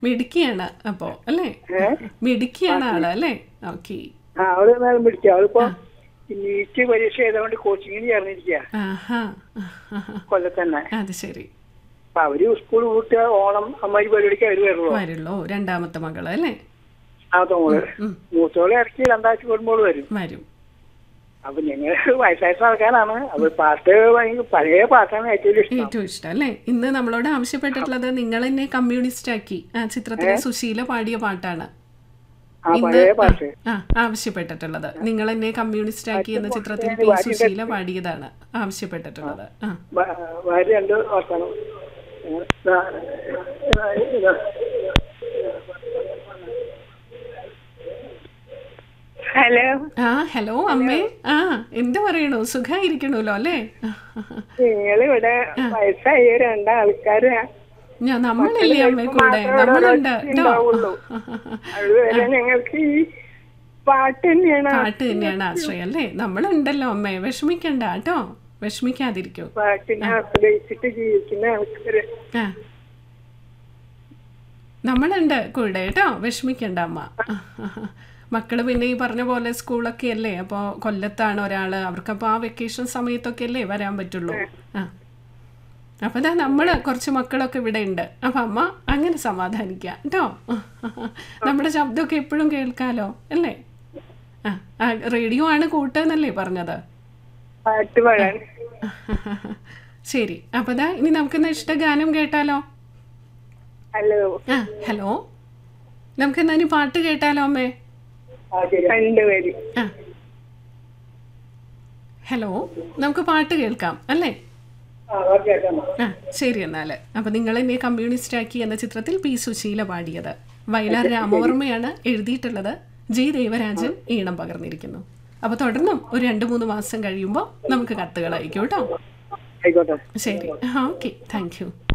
മിടുക്കിയാണ് അപ്പോ അല്ലേ മിടുക്കിയാണ് ആള് അല്ലേ ഓക്കെ ആ അവള് നേരം പിടിക്കുക അവളിപ്പോ നീറ്റ് പരീക്ഷ ചെയ്തുകൊണ്ട് കോച്ചിങ്ങിന് ചേർന്നിരിക്കുക ആഹാ കൊല്ലത്തന്നെ അത് ശരി അപ്പൊ അവര് സ്കൂൾ വിട്ട് ഓണം അമ്മായി പരിപാടിക്ക് അവര് വരുള്ളൂ വരുള്ളൂ രണ്ടാമത്തെ മകള് അല്ലേ ആമത്തെ മോള് ഉം. മൂത്തോളെ ഇറക്കി രണ്ടാഴ്ച കൂടുമ്പോൾ വരും വരും അപ്പൊ ഞങ്ങൾ വയസ്സായിട്ടുള്ള ആൾക്കാരാണ് അപ്പൊ പാട്ട് ഭയങ്കര പഴയ പാട്ടാണ് ഏറ്റവും ഇഷ്ടം ഏറ്റവും ഇഷ്ടം അല്ലേ ഇന്ന് നമ്മളോട് ആവശ്യപ്പെട്ടിട്ടുള്ളത് നിങ്ങൾ എന്നെ കമ്മ്യൂണിസ്റ്റ് ആക്കി ആ ചിത്രത്തിലെ സുശീല പാടിയ പാട്ടാണ് ആ ഇന്ന് പഴയ പാട്ട് ആ ആവശ്യപ്പെട്ടിട്ടുള്ളത് നിങ്ങൾ എന്നെ കമ്മ്യൂണിസ്റ്റ് ആക്കി എന്ന ചിത്രത്തിൽ പി സുശീല പാടിയതാണ് ആവശ്യപ്പെട്ടിട്ടുള്ളത് ആ വ- വയറ് രണ്ട് വർഷമാണ് ഹലോ ആ ഹലോ അമ്മേ ആ എന്ത് പറയണു സുഖായിരിക്കണല്ലോ അല്ലേ നിങ്ങളിവിടെ വയസ്സായ രണ്ടാൾക്കാര് ഞാൻ നമ്മളില്ലേ അമ്മേ കൂടെ നമ്മളുണ്ട് കേട്ടോ ഉണ്ടാവുള്ളൂ. അതുവരെ ഞങ്ങൾക്ക് ഈ പാട്ട് തന്നെയാണ് പാട്ട് തന്നെയാണ് ആശ്രയം അല്ലേ നമ്മളുണ്ടല്ലോ അമ്മേ വിഷമിക്കണ്ട കേട്ടോ വിഷമിക്കാതിരിക്കൂ പാട്ടിനെ ആശ്രയിച്ചിട്ട് ജീവിക്കുന്ന ആൾക്കാര് ആ നമ്മളുണ്ട് കൂടെ കേട്ടോ വിഷമിക്കണ്ട അമ്മ മക്കള് പിന്നെ ഈ പറഞ്ഞ പോലെ സ്കൂളൊക്കെ അല്ലേ അപ്പോൾ കൊല്ലത്താണ് ഒരാള് അവർക്കപ്പോൾ ആ വെക്കേഷൻ സമയത്തൊക്കെ അല്ലേ വരാൻ പറ്റുള്ളൂ ആ അപ്പോൾ ഇതാ നമ്മൾ കുറച്ച് മക്കളൊക്കെ ഇവിടെ ഉണ്ട് അപ്പം അമ്മ അങ്ങനെ സമാധാനിക്കുക കേട്ടോ നമ്മുടെ ശബ്ദമൊക്കെ എപ്പോഴും കേൾക്കാലോ അല്ലേ ആ ആ റേഡിയോ ആണ് കൂട്ടെന്നല്ലേ പറഞ്ഞത് പാട്ട് പാടാൻ ശരി അപ്പോൾ ഇതാ ഇനി നമുക്കിന്ന് ഇഷ്ട ഗാനം കേട്ടാലോ ഹലോ ആ ഹലോ നമുക്ക് എന്നാ ഇനി പാട്ട് കേട്ടാലോ അമ്മേ രണ്ടുപേര് ആ ഹലോ നമുക്ക് പാട്ട് കേൾക്കാം അല്ലേ ആ ശരി എന്നാൽ അപ്പം നിങ്ങൾ എന്നെ കമ്മ്യൂണിസ്റ്റ് ആക്കി എന്ന ചിത്രത്തിൽ പി സുശീല പാടിയത് വയലാർ രാമവർമ്മയാണ് എഴുതിയിട്ടുള്ളത് ജി ദേവരാജൻ ഈണം പകർന്നിരിക്കുന്നു അപ്പോൾ തുടർന്നും ഒരു രണ്ട് മൂന്ന് മാസം കഴിയുമ്പോൾ നമുക്ക് കത്തുകൾ അയക്കും കേട്ടോ ആയിക്കോട്ടെ ശരി ഓക്കെ താങ്ക് യു